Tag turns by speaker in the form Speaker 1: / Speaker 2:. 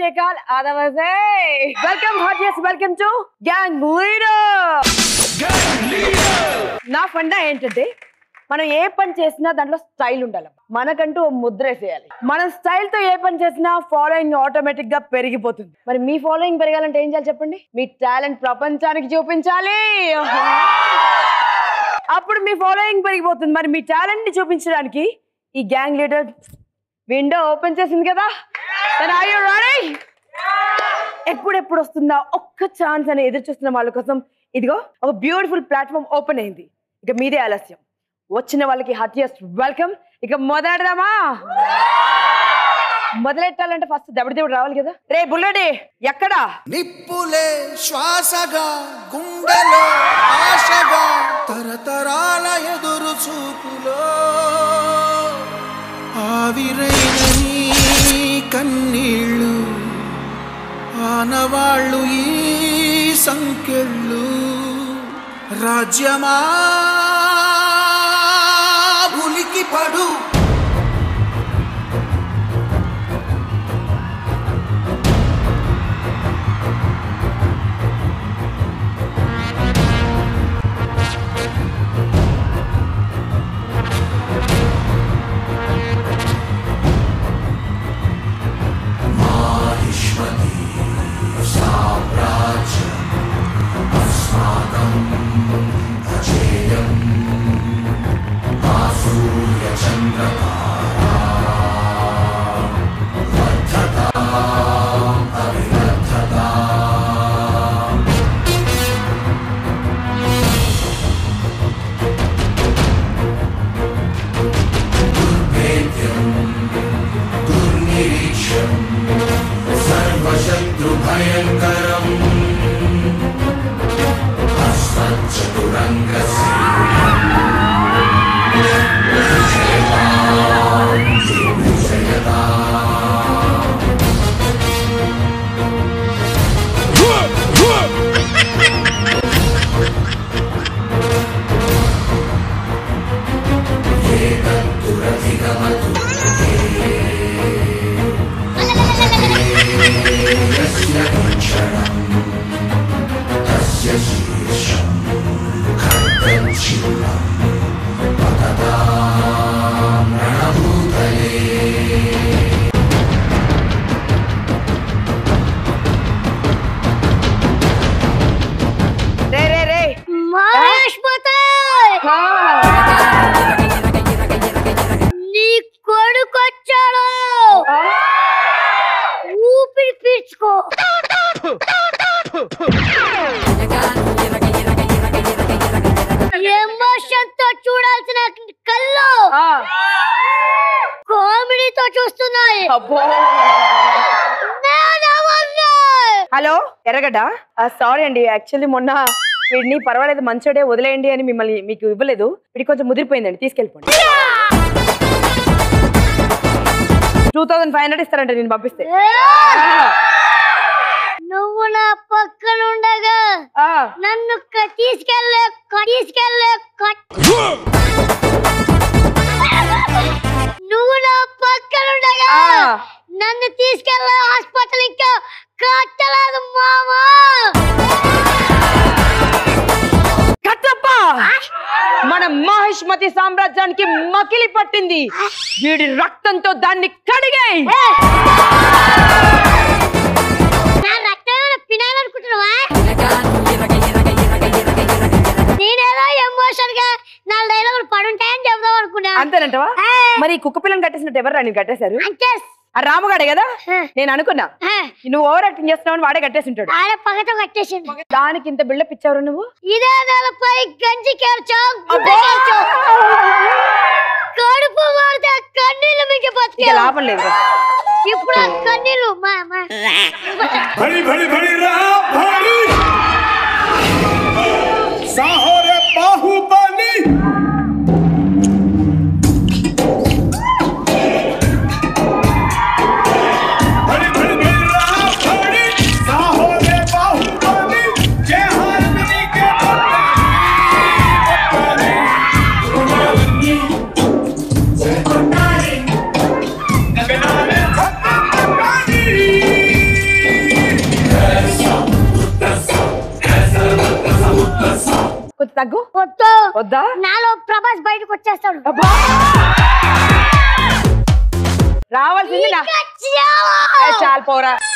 Speaker 1: శ్రీకాల్ ఆదవసే welcome heartiest welcome to gang leader నా funda ఏంటంటే మనం ఏ పని చేసినా దాంట్లో స్టైల్ ఉండాలి మనకంటూ ఓ ముద్ర వేసేయాలి మన స్టైల్ తో ఏ పని చేసినా ఫాలోయింగ్ ఆటోమేటిక్ గా పెరిగిపోతుంది మరి మీ ఫాలోయింగ్ పెరగాలంటే ఏం చేయాలి చెప్పండి మీ టాలెంట్ ప్రపంచానికి చూపించాలి అప్పుడు మీ ఫాలోయింగ్ పెరిగిపోతుంది మరి మీ టాలెంట్ ని చూపించడానికి ఈ గ్యాంగ్ లీడర్ విండో ఓపెన్ చేసింది కదా Are you ready? ఎప్పుడెప్పుడు వస్తుందా ఒక్క ఛాన్స్ అని ఎదురు చూస్తున్న వాళ్ళ కోసం ఇదిగో ఒక బ్యూటిఫుల్ ప్లాట్ఫామ్ ఓపెన్ అయింది ఇక మీదే ఆలస్యం వచ్చిన వాళ్ళకి హార్టియస్ట్ వెల్కమ్ ఇక మొదలెడదామా మొదలెట్టాలంటే ఫస్ట్ దెబ్బడి దేవుడు రావాలి కదా రే బుల్లెడే ఎక్కడా
Speaker 2: నిప్పులే శ్వాసగా గుండెలో ఆశగా తరతరాల ఎదురు చూపులో ఆవిరైన నీ కన్నీళ్ళు ఆనవాళ్ళు ఈ సంకెళ్ళు రాజ్యమా ఉలికి పడు
Speaker 1: రే రే రే
Speaker 3: మహేష్మతాయ్
Speaker 1: ఆ,
Speaker 3: నీ కొడుకొచ్చాడు
Speaker 1: ఆ,
Speaker 3: ఊపిరి పీల్చుకో ఎమోషన్ తో చూడాల్సిన కళ్ళు
Speaker 1: ఆ,
Speaker 3: కామెడీతో చూస్తున్నాయి
Speaker 1: అబ్బో
Speaker 3: నేనెవరిని?
Speaker 1: హలో ఎర్రగడ్డ సారీ అండి యాక్చువల్లీ మొన్న వీడిని పర్వాలేదు మంచోడే వదిలేయండి అని మిమ్మల్ని మీకు ఇవ్వలేదు వీడి కొంచెం ముదిరిపోయిందండి తీసుకెళ్ళిపోండి టూ థౌసండ్ ఫైవ్ హండ్రెడ్ ఇస్తారంట నేను పంపిస్తే
Speaker 3: ఏ! నువ్వు నా పక్కన ఉండగా
Speaker 1: ఆ,
Speaker 3: నన్ను క- తీసుకెళ్ళే క- తీసుకెళ్ళే క- నువ్వు నా పక్కన ఉండగా
Speaker 1: ఆ.
Speaker 3: నన్ను తీసుకెళ్ళే హాస్పిటల్ ఇంకా కట్టలేదు మామా
Speaker 1: కట్టప్ప మన మహిష్మతి సామ్రాజ్యానికి మకిలి పట్టింది వీడి రక్తంతో దాన్ని కడిగాయి
Speaker 3: నా రక్తం ఏమైనా పినాలనుకుంటున్నావా నేనేదో ఎమోషన్ గా నా డైలాగులు పడుంటాయని చెబుదాం అనుకున్నా
Speaker 1: అంతేనంటవా
Speaker 3: ఏ.
Speaker 1: మరి ఈ కుక్క పిల్లని కట్టేసినట్టు ఎవరు నేను కట్టేశారు
Speaker 3: అంటే
Speaker 1: ఆ రాముగాడే కదా
Speaker 3: ఏ.
Speaker 1: నేను అనుకున్నా
Speaker 3: ఏ,
Speaker 1: నువ్వు ఓవర్ యాక్టింగ్ చేస్తున్నావు వాడే కట్టేసి ఉంటాడు
Speaker 3: ఆడ పగతో కట్టేసింది
Speaker 1: దానికి ఇంత బిల్డప్ ఇచ్చావు నువ్వు
Speaker 3: ఇదే నెలపై గంజి కేర్చాం
Speaker 1: అబ్బో!
Speaker 3: కడుపు వాడితే కన్నీళ్ళు మీకు
Speaker 1: ఇక
Speaker 3: బతికే
Speaker 1: లాభం లేదు
Speaker 3: ఇప్పుడు ఆ కన్నీళ్ళు మా మా
Speaker 4: भड़ी भड़ी भड़ी रहा भारी साहो रे बाहुबली भड़ी भड़ी भड़ी रहा भारी साहो रे बाहुबली जय हारमनी के बंदे बंदे जय
Speaker 1: తగ్గు
Speaker 3: వద్దు
Speaker 1: వద్దా
Speaker 3: నాలో ప్రభాస్ బయటకు వచ్చేస్తాడు
Speaker 1: అబ్బా! రావాల్సింది నా
Speaker 3: ఇంకా చాలా.
Speaker 1: ఏ, చాలు పోరా